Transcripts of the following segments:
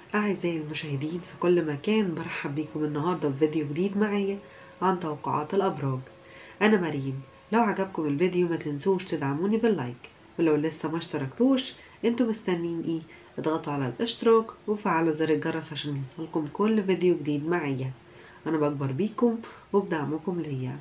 أعزائي المشاهدين في كل مكان برحب بيكم النهاردة بفيديو جديد معايا عن توقعات الأبراج أنا مريم لو عجبكم الفيديو ما تنسوش تدعموني باللايك ولو لسه ما اشتركتوش انتوا مستنين ايه اضغطوا على الاشتراك وفعلوا زر الجرس عشان يوصلكم كل فيديو جديد معايا أنا بكبر بيكم وبدعمكم ليا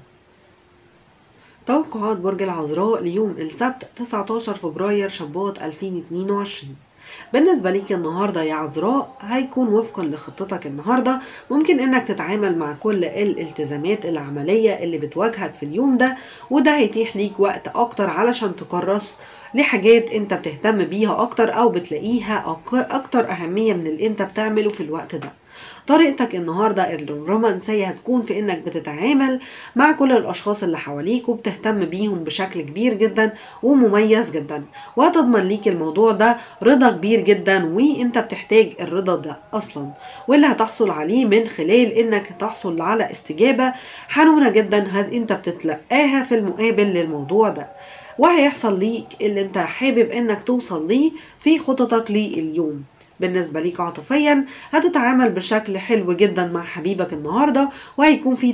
توقعات برج العذراء ليوم السبت 19 فبراير شباط 2022 بالنسبة ليك النهاردة يا عذراء هيكون وفقا لخطتك النهاردة ممكن انك تتعامل مع كل الالتزامات العملية اللي بتواجهك في اليوم ده وده هيتيح ليك وقت اكتر علشان تكرس لحاجات انت بتهتم بيها اكتر او بتلاقيها اكتر اهمية من اللي انت بتعمله في الوقت ده طريقتك النهارده الرومانسيه هتكون في انك بتتعامل مع كل الاشخاص اللي حواليك وبتهتم بيهم بشكل كبير جدا ومميز جدا وهتضمن ليك الموضوع ده رضا كبير جدا وانت بتحتاج الرضا ده اصلا واللي هتحصل عليه من خلال انك تحصل على استجابه حنونه جدا انت بتتلقاها في المقابل للموضوع ده وهيحصل ليك اللي انت حابب انك توصل ليه في خططك لليوم بالنسبة ليك عاطفيا هتتعامل بشكل حلو جدا مع حبيبك النهاردة وهيكون في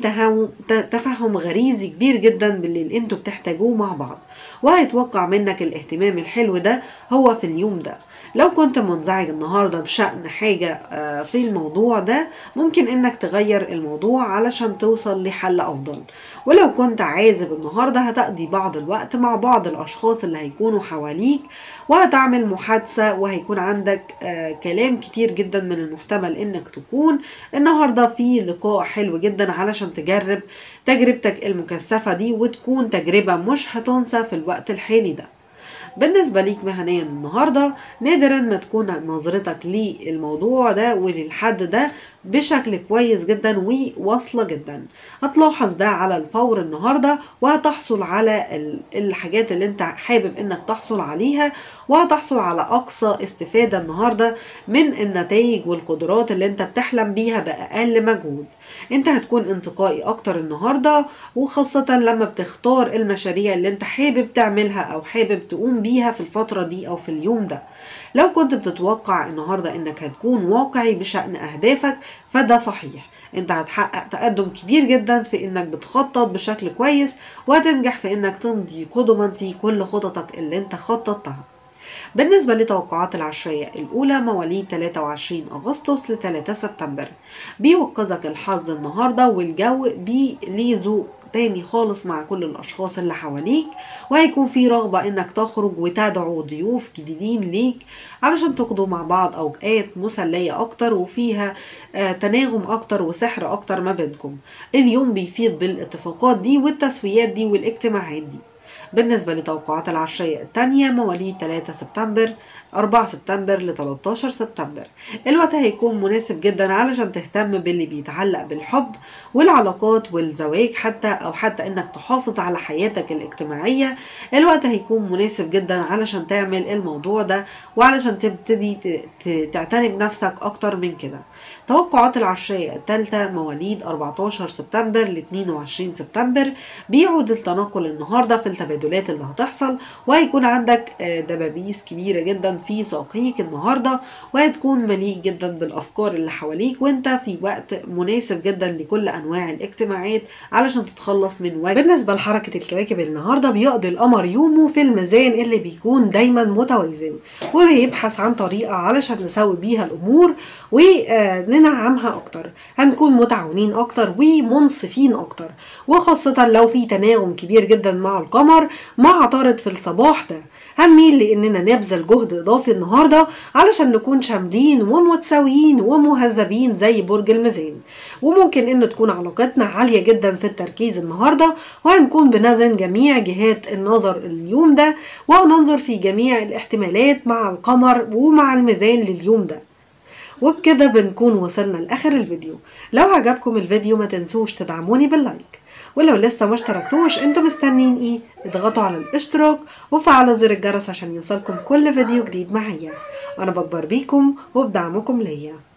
تفهم غريزي كبير جدا باللي انتوا بتحتاجوه مع بعض وهيتوقع منك الاهتمام الحلو ده هو في اليوم ده لو كنت منزعج النهاردة بشأن حاجة في الموضوع ده ممكن انك تغير الموضوع علشان توصل لحل افضل ولو كنت عازب النهاردة هتقضي بعض الوقت مع بعض الاشخاص اللي هيكونوا حواليك وهتعمل محادثة وهيكون عندك كلام كتير جدا من المحتمل انك تكون النهاردة في لقاء حلو جدا علشان تجرب تجربتك المكثفة دي وتكون تجربة مش هتنسى في الوقت الحالي ده بالنسبة ليك مهنيا النهاردة نادرا ما تكون نظرتك للموضوع ده وللحد ده بشكل كويس جدا وواصلة جدا هتلاحظ ده على الفور النهاردة وهتحصل على الحاجات اللي انت حابب انك تحصل عليها وهتحصل على اقصى استفادة النهاردة من النتائج والقدرات اللي انت بتحلم بيها بأقل مجهود انت هتكون انتقائي اكتر النهاردة وخاصة لما بتختار المشاريع اللي انت حابب تعملها او حابب تقوم بيها في الفترة دي او في اليوم ده لو كنت بتتوقع النهاردة انك هتكون واقعي بشأن اهدافك فده صحيح انت هتحقق تقدم كبير جدا في انك بتخطط بشكل كويس وهتنجح في انك تمضي قدما في كل خططك اللي انت خططتها بالنسبة لتوقعات العشرية الأولى مواليد 23 أغسطس ل 3 سبتمبر بيوقظك الحظ النهاردة والجو بي ليه ذوق تاني خالص مع كل الأشخاص اللي حواليك وهيكون في رغبة إنك تخرج وتدعو ضيوف جديدين ليك علشان تقضوا مع بعض أوقات مسلية أكتر وفيها آه تناغم أكتر وسحر أكتر ما بينكم اليوم بيفيض بالاتفاقات دي والتسويات دي والاجتماعات دي بالنسبة لتوقعات العشرية الثانية مواليد 3 سبتمبر 4 سبتمبر ل 13 سبتمبر الوقت هيكون مناسب جدا علشان تهتم باللي بيتعلق بالحب والعلاقات والزواج حتى او حتى انك تحافظ على حياتك الاجتماعية الوقت هيكون مناسب جدا علشان تعمل الموضوع ده وعلشان تبتدي تعتني بنفسك اكتر من كده توقعات العشرية الثالثة مواليد 14 سبتمبر ل 22 سبتمبر بيعود التنقل النهاردة في التبادلات اللي هتحصل وهيكون عندك دبابيس كبيرة جدا في ساقيك النهاردة وهتكون مليء جدا بالأفكار اللي حواليك وانت في وقت مناسب جدا لكل أنواع الاجتماعات علشان تتخلص من وجه بالنسبة لحركة الكواكب النهاردة بيقضي القمر يومه في الميزان اللي بيكون دايما متوازن وبيبحث عن طريقة علشان نسوي بيها الأمور و ننعمها اكتر هنكون متعاونين اكتر ومنصفين اكتر وخاصة لو في تناغم كبير جدا مع القمر مع عطارد في الصباح ده هنميل لاننا نبذل جهد اضافي النهاردة علشان نكون شاملين ومتساويين ومهذبين زي برج الميزان وممكن ان تكون علاقتنا عالية جدا في التركيز النهاردة وهنكون بنزن جميع جهات النظر اليوم ده وننظر في جميع الاحتمالات مع القمر ومع الميزان لليوم ده وبكده بنكون وصلنا لاخر الفيديو لو عجبكم الفيديو ما تنسوش تدعموني باللايك ولو لسه ما اشتركتوش انتوا مستنين ايه اضغطوا على الاشتراك وفعلوا زر الجرس عشان يوصلكم كل فيديو جديد معايا انا بكبر بيكم وبدعمكم ليا